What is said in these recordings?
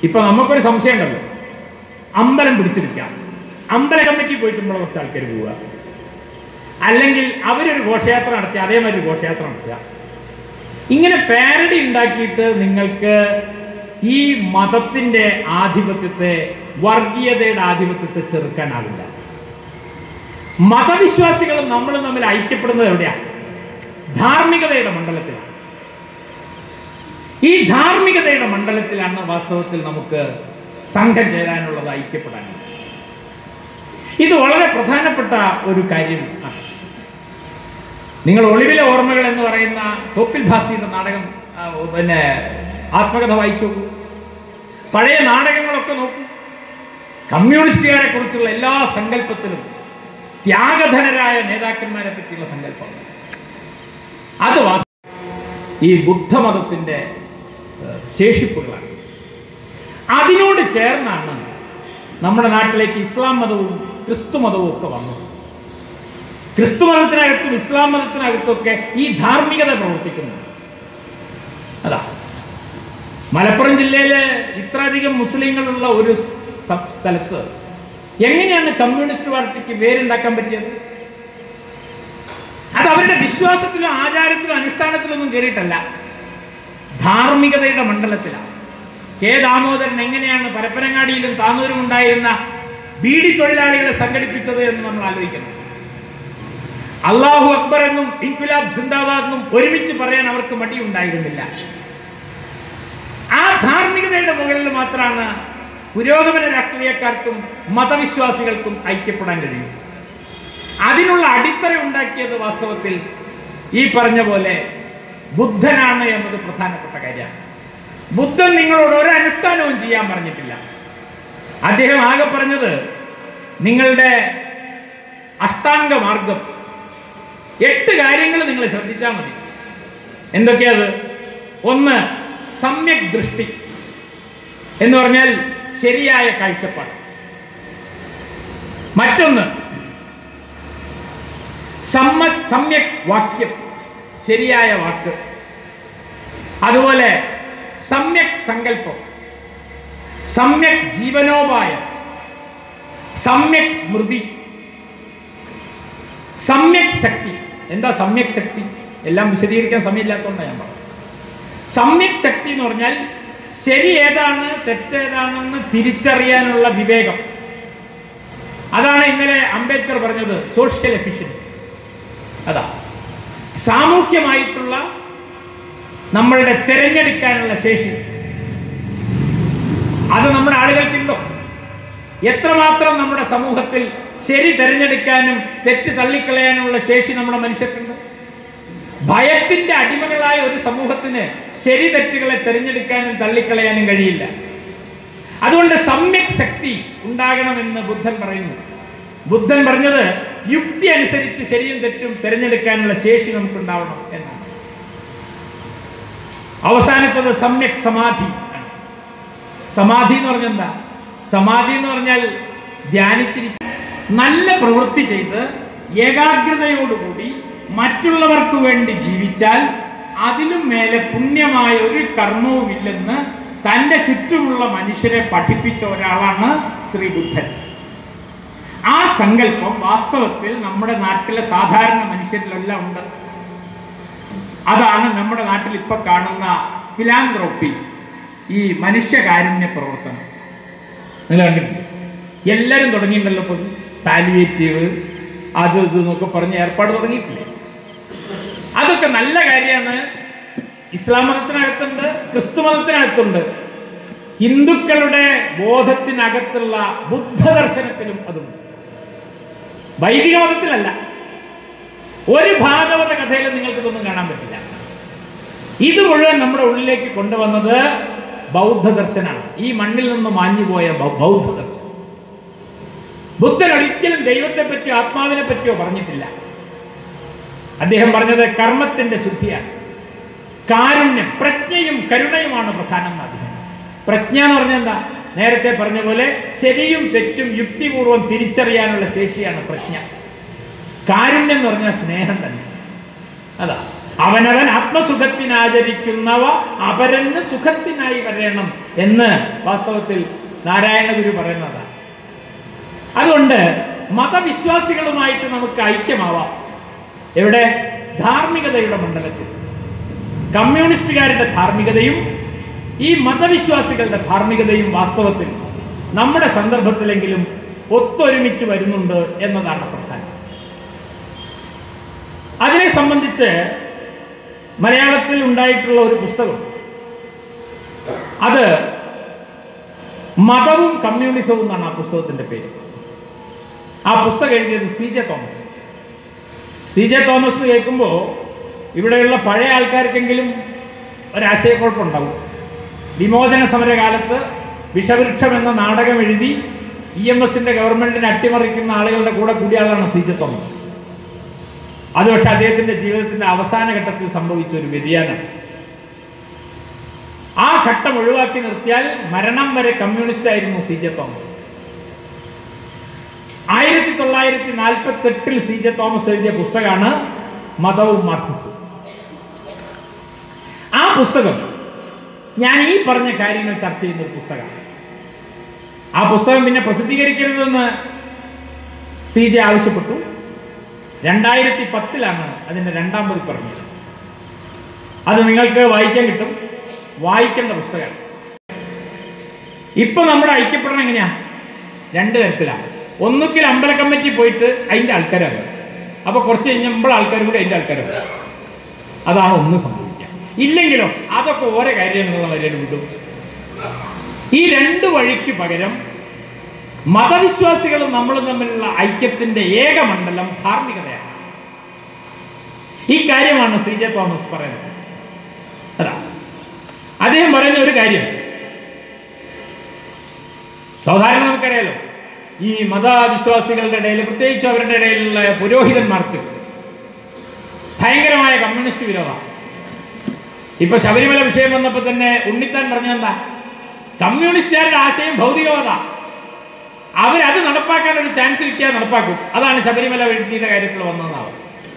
ഇപ്പൊ നമുക്കൊരു സംശയം ഉണ്ടല്ലോ അമ്പലം പിടിച്ചെടുക്കാം അമ്പല കമ്മിറ്റി പോയിട്ട് നമ്മളെ കുറച്ച് ആൾക്കാർ പോവുക അല്ലെങ്കിൽ അവരൊരു ഘോഷയാത്ര നടത്തി അതേമാതിരി ഒരു ഘോഷയാത്ര നടത്തുക ഇങ്ങനെ പാരഡി ഉണ്ടാക്കിയിട്ട് നിങ്ങൾക്ക് ഈ മതത്തിന്റെ ആധിപത്യത്തെ വർഗീയതയുടെ ആധിപത്യത്തെ ചെറുക്കാനാവില്ല മതവിശ്വാസികളും നമ്മളും തമ്മിൽ ഐക്യപ്പെടുന്നത് എവിടെയാണ് ധാർമ്മികതയുടെ മണ്ഡലത്തിലാണ് ഈ ധാർമ്മികതയുടെ മണ്ഡലത്തിലാണ് വാസ്തവത്തിൽ നമുക്ക് സംഘം ചേരാനുള്ളത് ഐക്യപ്പെടാനുള്ളത് ഇത് വളരെ പ്രധാനപ്പെട്ട ഒരു കാര്യം ആണ് നിങ്ങൾ ഒളിവിലെ ഓർമ്മകൾ എന്ന് പറയുന്ന തോപ്പിൽ ഭാസിയുടെ നാടകം ആ, പിന്നെ ആത്മകഥ വായിച്ചു നോക്കൂ പഴയ നാടകങ്ങളൊക്കെ നോക്കൂ കമ്മ്യൂണിസ്റ്റുകാരെ കുറിച്ചുള്ള എല്ലാ സങ്കല്പത്തിലും ത്യാഗധനരായ നേതാക്കന്മാരെ പറ്റിയുള്ള സങ്കല്പം അത് വാസ്ത ഈ ബുദ്ധമതത്തിന്റെ ഏഹ്, ശേഷിപ്പുകളാണ് അതിനോട് ചേർന്നാണ് നമ്മുടെ നാട്ടിലേക്ക് ഇസ്ലാം മതവും ക്രിസ്തു മതവും ഒക്കെ വന്നത് ക്രിസ്തു മതത്തിനകത്തും ഇസ്ലാം മതത്തിനകത്തൊക്കെ ഈ ധാർമ്മികത പ്രവർത്തിക്കുന്നു അതാ മലപ്പുറം ജില്ലയില് ഇത്രയധികം മുസ്ലിങ്ങളുള്ള ഒരു സ്ഥ- സ്ഥലത്ത് എങ്ങനെയാണ് കമ്മ്യൂണിസ്റ്റ് പാർട്ടിക്ക് വേരുണ്ടാക്കാൻ പറ്റിയത് അത് അവരുടെ വിശ്വാസത്തിലും ആചാരത്തിലും അനുഷ്ഠാനത്തിലൊന്നും കയറിയിട്ടല്ല ധാർമ്മികതയുടെ മണ്ഡലത്തിലാണ് കെ ദാമോദരൻ എങ്ങനെയാണ് പരപ്പനങ്ങാടിയിലും താന്നൂരും ഉണ്ടായിരുന്ന ബീഡി തൊഴിലാളികളെ സംഘടിപ്പിച്ചത് എന്ന് നമ്മൾ ആലോചിക്കണം അള്ളാഹു അക്ബർ എന്നും ഇൻകുലാബ് സിന്ദാബാദ് എന്നും ഒരുമിച്ച് പറയാൻ അവർക്ക് മടിയുണ്ടായിരുന്നില്ല ആ ധാർമ്മികതയുടെ മുകളിൽ മാത്രമാണ് പുരോഗമന രാഷ്ട്രീയക്കാർക്കും മതവിശ്വാസികൾക്കും ഐക്യപ്പെടാൻ കഴിയും അതിനുള്ള അടിത്തറ ഉണ്ടാക്കിയത് വാസ്തവത്തിൽ ഈ പറഞ്ഞ പോലെ ബുദ്ധനാണ് എന്നത് പ്രധാനപ്പെട്ട കാര്യമാണ് ബുദ്ധൻ നിങ്ങളോട് ഒരു അനുഷ്ഠാനവും ചെയ്യാൻ പറഞ്ഞിട്ടില്ല അദ്ദേഹം ആകെ പറഞ്ഞത് നിങ്ങളുടെ അഷ്ടാംഗ മാർഗം എട്ട് കാര്യങ്ങൾ നിങ്ങൾ ശ്രദ്ധിച്ചാൽ മതി എന്തൊക്കെയത് ഒന്ന് സമ്യക് ദൃഷ്ടി എന്ന് പറഞ്ഞാൽ ശരിയായ കാഴ്ചപ്പാട് മറ്റൊന്ന് സമ്മ സമ്യക് വാക്യം ശരിയായ വാക്ക് അതുപോലെ സമ്യക് സങ്കല്പം സമ്യക് ജീവനോപായം സമ്യക് സ്മൃതി സമ്യക് ശക്തി എന്താ സമ്യക് ശക്തി എല്ലാം വിശദീകരിക്കാൻ സമയമില്ലാത്തതുകൊണ്ടാണ് ഞാൻ പറഞ്ഞത് സമ്യക് ശക്തി എന്ന് പറഞ്ഞാൽ ശരി ഏതാണ് തെറ്റേതാണെന്ന് തിരിച്ചറിയാനുള്ള വിവേകം അതാണ് ഇന്നലെ അംബേദ്കർ പറഞ്ഞത് സോഷ്യൽ എഫിഷ്യൻസി അതാ സാമൂഹ്യമായിട്ടുള്ള നമ്മളുടെ തിരഞ്ഞെടുക്കാനുള്ള ശേഷി അത് നമ്മുടെ ആളുകൾക്കുണ്ടോ എത്രമാത്രം നമ്മുടെ സമൂഹത്തിൽ ശരി തിരഞ്ഞെടുക്കാനും തെറ്റ് തള്ളിക്കളയാനുള്ള ശേഷി നമ്മുടെ മനുഷ്യർക്കുണ്ട് ഭയത്തിന്റെ അടിമകളായ ഒരു സമൂഹത്തിന് ശരി തെറ്റുകളെ തിരഞ്ഞെടുക്കാനും തള്ളിക്കളയാനും കഴിയില്ല അതുകൊണ്ട് സമ്യക് ശക്തി ഉണ്ടാകണമെന്ന് ബുദ്ധൻ പറയുന്നു ബുദ്ധൻ പറഞ്ഞത് യുക്തി അനുസരിച്ച് ശരിയും തെറ്റും തിരഞ്ഞെടുക്കാനുള്ള ശേഷി നമുക്കുണ്ടാവണം എന്നാണ് അവസാനത്തത് സമ്യക് സമാധി ആണ്. സമാധി എന്ന് പറഞ്ഞാൽ എന്താ സമാധി എന്ന് പറഞ്ഞാൽ ധ്യാനിച്ചിരിക്കുക നല്ല പ്രവൃത്തി ചെയ്ത് ഏകാഗ്രതയോടുകൂടി മറ്റുള്ളവർക്ക് വേണ്ടി ജീവിച്ചാൽ അതിലും മേലെ പുണ്യമായ ഒരു കർമ്മവുമില്ലെന്ന് തൻ്റെ ചുറ്റുമുള്ള മനുഷ്യരെ പഠിപ്പിച്ച ഒരാളാണ് ശ്രീ ബുദ്ധൻ ആ സങ്കല്പം വാസ്തവത്തിൽ നമ്മുടെ നാട്ടിലെ സാധാരണ മനുഷ്യരിലെല്ലാം ഉണ്ട് അതാണ് നമ്മുടെ നാട്ടിൽ ഇപ്പൊ കാണുന്ന ഫിലാന്ത്രോപ്പി ഈ മനുഷ്യകാരുണ്യ പ്രവർത്തനം നിങ്ങൾ കണ്ടിട്ടില്ലേ എല്ലാവരും തുടങ്ങിയിട്ടുണ്ടല്ലോ ഇപ്പോൾ പാലിയേറ്റീവ് അത് ഇത് എന്നൊക്കെ പറഞ്ഞ് ഏർപ്പാട് തുടങ്ങിയിട്ടില്ലേ അതൊക്കെ നല്ല കാര്യമാണ് ഇസ്ലാം മതത്തിനകത്തുണ്ട് ക്രിസ്തു മതത്തിനകത്തുണ്ട് ഹിന്ദുക്കളുടെ ബോധത്തിനകത്തുള്ള ബുദ്ധദർശനത്തിലും അതുണ്ട് വൈദിക മതത്തിലല്ല ഒരു ഭാഗവത കഥയിലും നിങ്ങൾക്ക് ഇതൊന്നും കാണാൻ പറ്റില്ല ഇത് മുഴുവൻ നമ്മുടെ ഉള്ളിലേക്ക് കൊണ്ടുവന്നത് ബൗദ്ധ ദർശനാണ് ഈ മണ്ണിൽ നിന്ന് മാഞ്ഞുപോയ ബൗ- ബൗദ്ധ ദർശനം ബുദ്ധൻ ഒരിക്കലും ദൈവത്തെ പറ്റിയോ ആത്മാവിനെ പറ്റിയോ പറഞ്ഞിട്ടില്ല അദ്ദേഹം പറഞ്ഞത് കർമ്മത്തിന്റെ ശുദ്ധിയാണ് കാരുണ്യം പ്രജ്ഞയും കരുണയുമാണ് പ്രധാനം എന്ന് അദ്ദേഹം പ്രജ്ഞ എന്ന് പറഞ്ഞാൽ എന്താ നേരത്തെ പറഞ്ഞ പോലെ ശരിയും തെറ്റും യുക്തിപൂർവം തിരിച്ചറിയാനുള്ള ശേഷിയാണ് പ്രജ്ഞ കാരുണ്യം എന്ന് പറഞ്ഞാൽ സ്നേഹം തന്നെ അതാ അവനവൻ ആത്മസുഖത്തിനാചരിക്കുന്നവ അപരന് സുഖത്തിനായി വരേണം എന്ന് വാസ്തവത്തിൽ നാരായണ ഗുരു പറയുന്നതാണ് അതുകൊണ്ട് മതവിശ്വാസികളുമായിട്ട് നമുക്ക് ഐക്യമാവാം എവിടെ ധാർമ്മികതയുടെ മണ്ഡലത്തിൽ കമ്മ്യൂണിസ്റ്റുകാരുടെ ധാർമ്മികതയും ഈ മതവിശ്വാസികളുടെ ധാർമ്മികതയും വാസ്തവത്തിൽ നമ്മുടെ സന്ദർഭത്തിലെങ്കിലും ഒത്തൊരുമിച്ച് വരുന്നുണ്ട് എന്നതാണ് പ്രധാനം അതിനെ സംബന്ധിച്ച് മലയാളത്തിൽ ഉണ്ടായിട്ടുള്ള ഒരു പുസ്തകം അത് മതവും കമ്മ്യൂണിസവും എന്നാണ് ആ പുസ്തകത്തിന്റെ പേര് ആ പുസ്തകം എഴുതിയത് C J Thomas C J Thomas എന്ന് കേൾക്കുമ്പോൾ ഇവിടെയുള്ള പഴയ ആൾക്കാർക്കെങ്കിലും ഒരാശയക്കുഴപ്പമുണ്ടാവും വിമോചന സമരകാലത്ത് വിഷവൃക്ഷം എന്ന നാടകം എഴുതി ഇ എം എസിന്റെ ഗവൺമെന്റിനെ അട്ടിമറിക്കുന്ന ആളുകളുടെ കൂടെ കൂടിയ ആളാണ് സി ജെ തോമസ് അത് പക്ഷെ അദ്ദേഹത്തിന്റെ ജീവിതത്തിന്റെ അവസാന ഘട്ടത്തിൽ സംഭവിച്ച ഒരു വ്യതിയാനം ആ ഘട്ടം ഒഴിവാക്കി നിർത്തിയാൽ മരണം വരെ കമ്മ്യൂണിസ്റ്റ് ആയിരുന്നു സി ജെ തോമസ് ആയിരത്തി തൊള്ളായിരത്തി നാൽപ്പത്തി എട്ടിൽ സി ജെ തോമസ് എഴുതിയ പുസ്തകമാണ് മതവും മാർക്സിസവും ആ പുസ്തകം ഞാൻ ഈ പറഞ്ഞ കാര്യങ്ങൾ ചർച്ച ചെയ്യുന്ന ഒരു പുസ്തകമാണ് ആ പുസ്തകം പിന്നെ പ്രസിദ്ധീകരിക്കരുതെന്ന് സി ജെ ആവശ്യപ്പെട്ടു രണ്ടായിരത്തി പത്തിലാണ് അതിൻ്റെ രണ്ടാം പതിപ്പ് പറഞ്ഞത് അത് നിങ്ങൾക്ക് വായിക്കാൻ കിട്ടും വായിക്കേണ്ട പുസ്തകമാണ് ഇപ്പൊ നമ്മുടെ ഐക്യപ്പെടണം എങ്ങനെയാ രണ്ട് തരത്തിലാണ് ഒന്നുകിൽ അമ്പല കമ്മിറ്റി പോയിട്ട് അതിന്റെ ആൾക്കാരാണ് അപ്പൊ കുറച്ച് കഴിഞ്ഞപ്പോൾ ആൾക്കാർ കൂടി അതിന്റെ ആൾക്കാരാണ് അതാണ് ഒന്ന് സംഭവിക്കുക ഇല്ലെങ്കിലോ അതൊക്കെ ഓരോ കാര്യം എന്നുള്ള വരയിൽ വിടും ഈ രണ്ട് വഴിക്ക് പകരം മതവിശ്വാസികളും നമ്മളും തമ്മിലുള്ള ഐക്യത്തിന്റെ ഏക മണ്ഡലം ധാർമ്മികതയാണ് ഈ കാര്യമാണ് സി ജെ തോമസ് പറയുന്നത് അതാ അദ്ദേഹം പറയുന്ന ഒരു കാര്യം സാധാരണ നമുക്കറിയാലോ ഈ മതവിശ്വാസികളുടെ ഇടയിൽ പ്രത്യേകിച്ച് അവരുടെ ഇടയിലുള്ള പുരോഹിതന്മാർക്ക് ഭയങ്കരമായ കമ്മ്യൂണിസ്റ്റ് വിരോധം ഇപ്പൊ ശബരിമല വിഷയം വന്നപ്പോൾ തന്നെ ഉണ്ണിത്താൻ പറഞ്ഞെന്താ കമ്മ്യൂണിസ്റ്റുകാരുടെ ആശയം ഭൗതികവാദ അവരത് നടപ്പാക്കാൻ ഒരു ചാൻസ് കിട്ടിയാൽ നടപ്പാക്കും അതാണ് ശബരിമല വീഴ്ത്തിയുടെ കാര്യത്തിൽ വന്നതാവും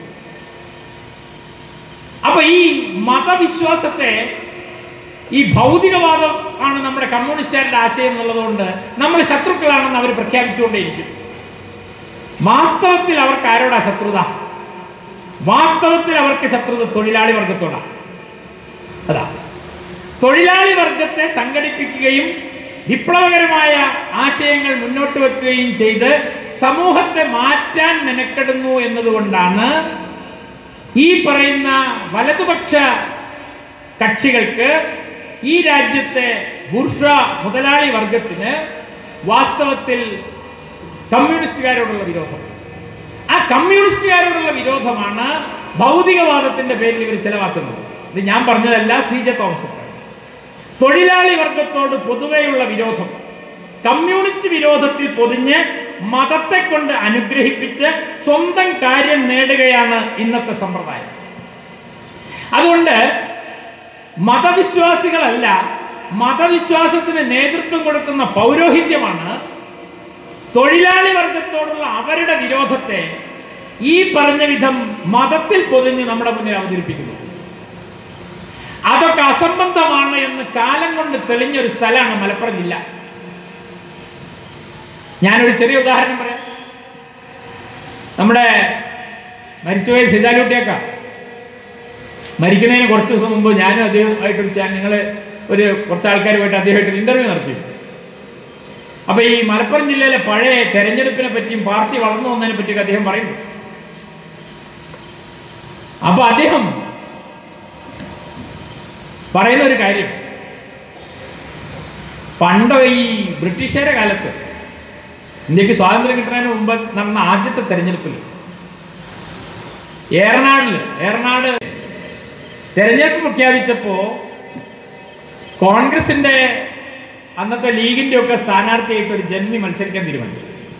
അപ്പൊ ഈ മതവിശ്വാസത്തെ ഈ ഭൗതികവാദം ആണ് നമ്മുടെ കമ്മ്യൂണിസ്റ്റുകാരുടെ ആശയം എന്നുള്ളതുകൊണ്ട് നമ്മൾ ശത്രുക്കളാണെന്ന് അവർ പ്രഖ്യാപിച്ചുകൊണ്ടേയിരിക്കും വാസ്തവത്തിൽ അവർക്ക് ആരോടാ ശത്രുത വാസ്തവത്തിൽ അവർക്ക് ശത്രുത തൊഴിലാളി വർഗത്തോടാണ് അതാ തൊഴിലാളി വർഗത്തെ സംഘടിപ്പിക്കുകയും വിപ്ലവകരമായ ആശയങ്ങൾ മുന്നോട്ട് വെക്കുകയും ചെയ്ത് സമൂഹത്തെ മാറ്റാൻ മെനക്കെടുന്നു എന്നതുകൊണ്ടാണ് ഈ പറയുന്ന വലതുപക്ഷ കക്ഷികൾക്ക് ഈ രാജ്യത്തെ ബുർഷ മുതലാളി വർഗത്തിന് വാസ്തവത്തിൽ കമ്മ്യൂണിസ്റ്റുകാരോടുള്ള വിരോധം ആ കമ്മ്യൂണിസ്റ്റുകാരോടുള്ള വിരോധമാണ് ഭൗതികവാദത്തിന്റെ പേരിൽ ഇവർ ചെലവാക്കുന്നത് ഇത് ഞാൻ പറഞ്ഞതല്ല സി ജെ തോമസ് പറയുന്നത്. തൊഴിലാളി വർഗത്തോട് പൊതുവെയുള്ള വിരോധം കമ്മ്യൂണിസ്റ്റ് വിരോധത്തിൽ പൊതിഞ്ഞ് മതത്തെ കൊണ്ട് അനുഗ്രഹിപ്പിച്ച് സ്വന്തം കാര്യം നേടുകയാണ് ഇന്നത്തെ സമ്പ്രദായം അതുകൊണ്ട് മതവിശ്വാസികളല്ല മതവിശ്വാസത്തിന് നേതൃത്വം കൊടുക്കുന്ന പൗരോഹിത്യമാണ് തൊഴിലാളി വർഗത്തോടുള്ള അവരുടെ വിരോധത്തെ ഈ പറഞ്ഞ വിധം മതത്തിൽ പൊതിഞ്ഞ് നമ്മുടെ മുന്നിൽ അവതരിപ്പിക്കുന്നു അതൊക്കെ അസംബന്ധമാണ് എന്ന് കാലം കൊണ്ട് തെളിഞ്ഞൊരു സ്ഥലമാണ് മലപ്പുറം ജില്ല ഞാനൊരു ചെറിയ ഉദാഹരണം പറയാം നമ്മുടെ മരിച്ചുപോയ സീതാലുട്ടിയൊക്ക മരിക്കുന്നതിന് കുറച്ച് ദിവസം മുമ്പ് ഞാനും അദ്ദേഹമായിട്ടൊരു ഞങ്ങൾ ഒരു കുറച്ച് ആൾക്കാരുമായിട്ട് അദ്ദേഹമായിട്ട് ഇന്റർവ്യൂ നടത്തി അപ്പൊ ഈ മലപ്പുറം ജില്ലയിലെ പഴയ തെരഞ്ഞെടുപ്പിനെ പറ്റിയും പാർട്ടി വളർന്നു വന്നതിനെ പറ്റിയൊക്കെ അദ്ദേഹം പറയുന്നു അപ്പൊ അദ്ദേഹം പറയുന്ന ഒരു കാര്യം പണ്ട് ഈ ബ്രിട്ടീഷുകാരുടെ കാലത്ത് ഇന്ത്യക്ക് സ്വാതന്ത്ര്യം കിട്ടുന്നതിന് മുമ്പ് നടന്ന ആദ്യത്തെ തെരഞ്ഞെടുപ്പിൽ ഏറനാടില് ഏറനാട് തെരഞ്ഞെടുപ്പ് പ്രഖ്യാപിച്ചപ്പോ കോൺഗ്രസിന്റെ അന്നത്തെ ലീഗിന്റെ ഒക്കെ സ്ഥാനാർത്ഥിയായിട്ട് ഒരു ജന്മി മത്സരിക്കാൻ തീരുമാനിച്ചു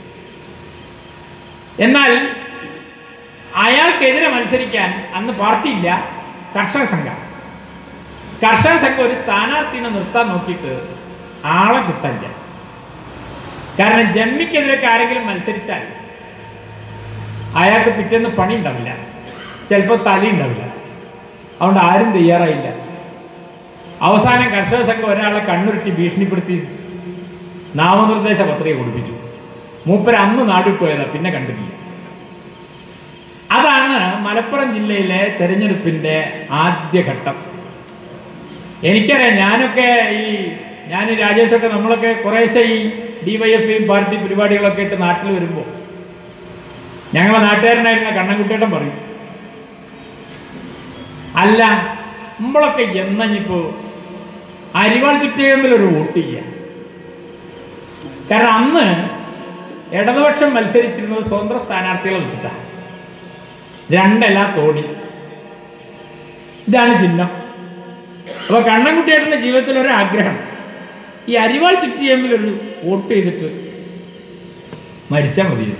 എന്നാൽ അയാൾക്കെതിരെ മത്സരിക്കാൻ അന്ന് പാർട്ടിയില്ല കർഷക സംഘം കർഷക സംഘം ഒരു സ്ഥാനാർത്ഥിനെ നിർത്താൻ നോക്കിയിട്ട് ആളെ കിട്ടാനില്ല കാരണം ജന്മിക്കെതിരൊക്കെ ആരെങ്കിലും മത്സരിച്ചാൽ അയാൾക്ക് പിറ്റേന്ന് പണി ഉണ്ടാവില്ല ചിലപ്പോൾ തലി ഉണ്ടാവില്ല അതുകൊണ്ട് ആരും തയ്യാറായില്ല അവസാനം കർഷക സംഘം ഒരാളെ കണ്ണുരുട്ടി ഭീഷണിപ്പെടുത്തി നാമനിർദ്ദേശ പത്രിക കൊടുപ്പിച്ചു മൂപ്പര് അന്ന് നാട്ടിൽ പോയതാ പിന്നെ കണ്ടിട്ടില്ല അതാണ് മലപ്പുറം ജില്ലയിലെ തെരഞ്ഞെടുപ്പിന്റെ ആദ്യഘട്ടം എനിക്കറിയാം ഞാനൊക്കെ ഈ ഞാൻ രാജേഷൊക്കെ നമ്മളൊക്കെ കുറേശ്ശെ ഈ ഡിവൈഎഫ്ഐയും പാർട്ടി പരിപാടികളൊക്കെ ഇട്ട് നാട്ടിൽ വരുമ്പോൾ ഞങ്ങളെ നാട്ടുകാരനായിരുന്ന കണ്ണൻകുട്ടിയേട്ടൻ പറയും അല്ല നമ്മളൊക്കെ എന്നഞ്ഞിപ്പോ അരിവാൾ ചുറ്റിയമ്പിൽ ഒരു വോട്ട് ചെയ്യാം കാരണം അന്ന് ഇടതുപക്ഷം മത്സരിച്ചിരുന്നത് സ്വതന്ത്ര സ്ഥാനാർത്ഥികളെ വെച്ചിട്ടാണ് രണ്ടല്ല തോണി ഇതാണ് ചിഹ്നം അപ്പൊ കണ്ണൻകുട്ടിയേട്ടന്റെ ജീവിതത്തിൽ ഒരു ആഗ്രഹം ഈ അരിവാൾ ചുറ്റിയമ്പിൽ ഒരു വോട്ട് ചെയ്തിട്ട് മരിച്ചാൽ മതിയായിരുന്നു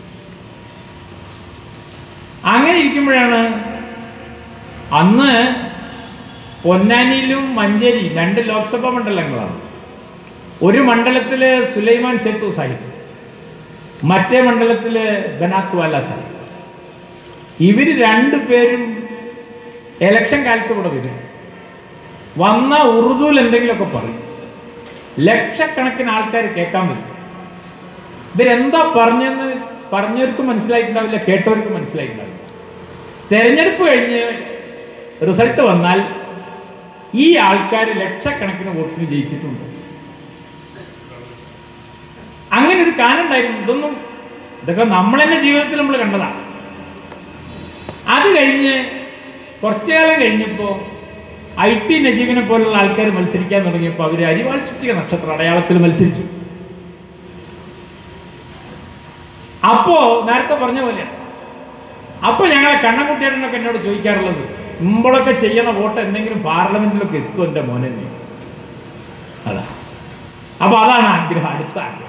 അങ്ങനെ ഇരിക്കുമ്പോഴാണ് അന്ന് പൊന്നാനിയിലും മഞ്ചേരിയും രണ്ട് ലോക്സഭാ മണ്ഡലങ്ങളാണ് ഒരു മണ്ഡലത്തില് സുലൈമാൻ സേത്തു സാഹിബ് മറ്റേ മണ്ഡലത്തില് ബനാത്ത് വാല സാഹിബ് ഇവര് രണ്ടു പേരും എലക്ഷൻ കാലത്ത് കൂടെ വരും വന്ന ഉറുദുവിൽ എന്തെങ്കിലുമൊക്കെ പറയും ലക്ഷക്കണക്കിന് ആൾക്കാർ കേൾക്കാൻ വരും ഇവരെന്താ പറഞ്ഞെന്ന് പറഞ്ഞവർക്ക് മനസ്സിലായിട്ടുണ്ടാവില്ല കേട്ടവർക്ക് മനസ്സിലായിട്ടുണ്ടാവില്ല തെരഞ്ഞെടുപ്പ് കഴിഞ്ഞ് റിസൾട്ട് വന്നാൽ ഈ ആൾക്കാർ ലക്ഷക്കണക്കിന് വോട്ടിന് ജയിച്ചിട്ടുണ്ട് അങ്ങനെ ഒരു കാലം ഉണ്ടായിരുന്നു ഇതൊന്നും ഇതൊക്കെ നമ്മൾ തന്നെ ജീവിതത്തിൽ നമ്മൾ കണ്ടതാണ് അത് കഴിഞ്ഞ് കുറച്ചു കാലം കഴിഞ്ഞപ്പോൾ ഐ ടി നജീബിനെ പോലുള്ള ആൾക്കാർ മത്സരിക്കാൻ തുടങ്ങിയപ്പോൾ അവർ അരിവാൾ ചുറ്റിക നക്ഷത്ര അടയാളത്തിൽ മത്സരിച്ചു അപ്പോ നേരത്തെ പറഞ്ഞ പോലെ അപ്പൊ ഞങ്ങളെ കണ്ണൻകുട്ടിയേട്ടനൊക്കെ എന്നോട് ചോദിക്കാറുള്ളത് മുമ്പളൊക്കെ ചെയ്യണ വോട്ട് എന്തെങ്കിലും പാർലമെന്റിലൊക്കെ എത്തും എൻ്റെ മോനെ നീ അതാ അപ്പൊ അതാണ് ആഗ്രഹം അടുത്ത ആഗ്രഹം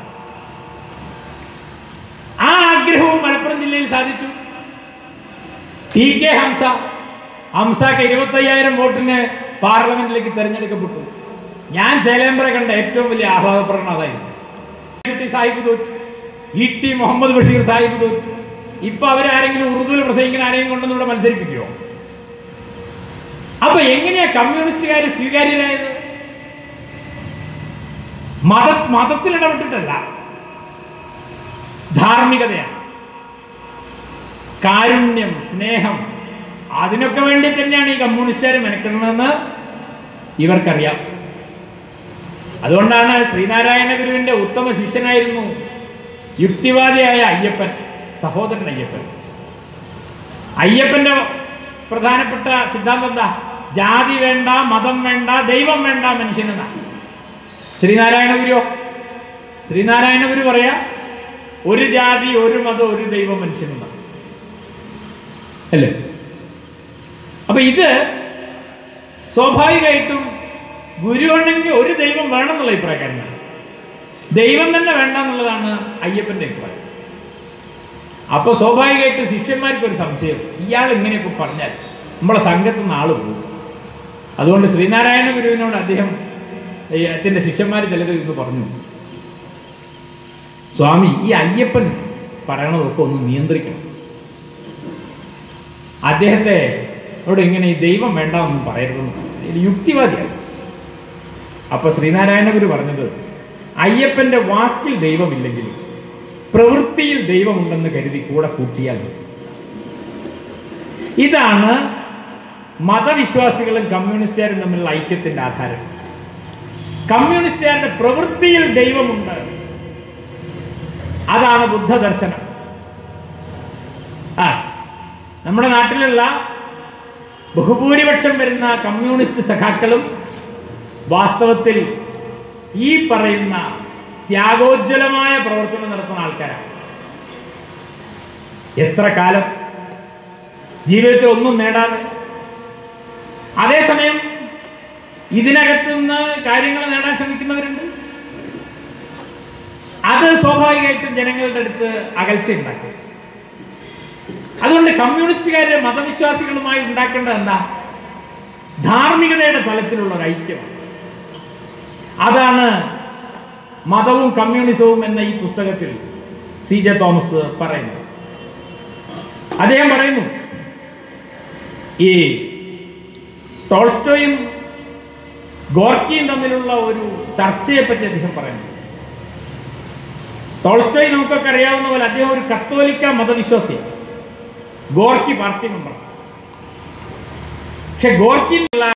ആ ആഗ്രഹവും മലപ്പുറം ജില്ലയിൽ സാധിച്ചു ടി കെ ഹംസ ഹംസക്ക് ഇരുപത്തയ്യായിരം വോട്ടിന് പാർലമെന്റിലേക്ക് തെരഞ്ഞെടുക്കപ്പെട്ടു ഞാൻ ചേലേമ്പ്ര കണ്ട ഏറ്റവും വലിയ ആഹ്ലാദപ്രകടനം അതായിരുന്നു ടി സാഹിബ് തോറ്റു ഇ ടി മുഹമ്മദ് ബഷീർ സാഹിബ് തോറ്റു ഇപ്പൊ അവരാരെങ്കിലും ഉറുദുവിൽ പ്രസംഗിക്കുന്ന ആരെയും കൊണ്ടൊന്നും ഇവിടെ മത്സരിപ്പിക്കുമോ അപ്പൊ എങ്ങനെയാ കമ്മ്യൂണിസ്റ്റുകാർ സ്വീകാര്യരായത് മത മതത്തിൽ ഇടപെട്ടിട്ടല്ല ധാർമ്മികതയാണ് കാരുണ്യം സ്നേഹം അതിനൊക്കെ വേണ്ടി തന്നെയാണ് ഈ കമ്മ്യൂണിസ്റ്റുകാർ മെനക്കിടുന്നതെന്ന് ഇവർക്കറിയാം അതുകൊണ്ടാണ് ശ്രീനാരായണ ഗുരുവിന്റെ ഉത്തമ ശിഷ്യനായിരുന്നു യുക്തിവാദിയായ അയ്യപ്പൻ സഹോദരൻ അയ്യപ്പൻ അയ്യപ്പന്റെ പ്രധാനപ്പെട്ട സിദ്ധാന്തം എന്താ ജാതി വേണ്ട മതം വേണ്ട ദൈവം വേണ്ട മനുഷ്യനെന്നാ ശ്രീനാരായണ ഗുരുവോ ശ്രീനാരായണ ഗുരു പറയാ ഒരു ജാതി ഒരു മതം ഒരു ദൈവം മനുഷ്യനെന്നാ അല്ലേ അപ്പൊ ഇത് സ്വാഭാവികമായിട്ടും ഗുരു ഉണ്ടെങ്കിൽ ഒരു ദൈവം വേണം എന്നുള്ള അഭിപ്രായക്കാരനാണ് ദൈവം തന്നെ വേണ്ട എന്നുള്ളതാണ് അയ്യപ്പന്റെ അഭിപ്രായം അപ്പൊ സ്വാഭാവികമായിട്ട് ശിഷ്യന്മാർക്ക് ഒരു സംശയം ഇയാൾ ഇങ്ങനെയൊക്കെ പറഞ്ഞാൽ നമ്മളെ സംഘത്തിൽ നിന്ന് ആള് പോകും അതുകൊണ്ട് ശ്രീനാരായണ ഗുരുവിനോട് അദ്ദേഹം അദ്ദേഹത്തിന്റെ ശിഷ്യന്മാർ ചിലത് ഇന്ന് പറഞ്ഞു സ്വാമി ഈ അയ്യപ്പൻ പറയണതൊക്കെ ഒന്ന് നിയന്ത്രിക്കണം അദ്ദേഹത്തെ അവിടെ ഇങ്ങനെ ഈ ദൈവം വേണ്ട ഒന്നും പറയരുതെന്ന് ഇതിൽ യുക്തിവാദിയാണ് അപ്പൊ ശ്രീനാരായണ ഗുരു പറഞ്ഞത് അയ്യപ്പന്റെ വാക്കിൽ ദൈവമില്ലെങ്കിലും പ്രവൃത്തിയിൽ ദൈവമുണ്ടെന്ന് കരുതി കൂടെ കൂട്ടിയാൽ മതി. ഇതാണ് മതവിശ്വാസികളും കമ്മ്യൂണിസ്റ്റുകാരും തമ്മിലുള്ള ഐക്യത്തിന്റെ ആധാരം കമ്മ്യൂണിസ്റ്റുകാരുടെ പ്രവൃത്തിയിൽ ദൈവമുണ്ട് അതാണ് ബുദ്ധദർശനം ആ നമ്മുടെ നാട്ടിലുള്ള ബഹുഭൂരിപക്ഷം വരുന്ന കമ്മ്യൂണിസ്റ്റ് സഖാക്കളും വാസ്തവത്തിൽ ഈ പറയുന്ന ത്യാഗോജ്വലമായ പ്രവർത്തനം നടത്തുന്ന ആൾക്കാരാണ് എത്ര കാലം ജീവിതത്തിൽ ഒന്നും നേടാതെ അതേസമയം ഇതിനകത്ത് നിന്ന് കാര്യങ്ങൾ നേടാൻ ശ്രമിക്കുന്നവരുണ്ട് അത് സ്വാഭാവികമായിട്ടും ജനങ്ങളുടെ അടുത്ത് അകൽച്ച ഉണ്ടാക്കും അതുകൊണ്ട് കമ്മ്യൂണിസ്റ്റുകാര് മതവിശ്വാസികളുമായി ഉണ്ടാക്കേണ്ടത് എന്താ ധാർമ്മികതയുടെ തലത്തിലുള്ള ഒരു ഐക്യമാണ് അതാണ് മതവും കമ്മ്യൂണിസവും എന്ന ഈ പുസ്തകത്തിൽ സി ജെ തോമസ് പറയുന്നത് അദ്ദേഹം പറയുന്നു ഈ ടോൾസ്റ്റോയും ഗോർക്കിയും തമ്മിലുള്ള ഒരു ചർച്ചയെ പറ്റി അദ്ദേഹം പറയുന്നു ടോൾസ്റ്റോയ് നമുക്കൊക്കെ അറിയാവുന്ന പോലെ അദ്ദേഹം ഒരു കത്തോലിക്ക മതവിശ്വാസിയാണ് ഗോർക്കി പാർട്ടി മെമ്പർ പക്ഷെ ഗോർക്കിനുള്ള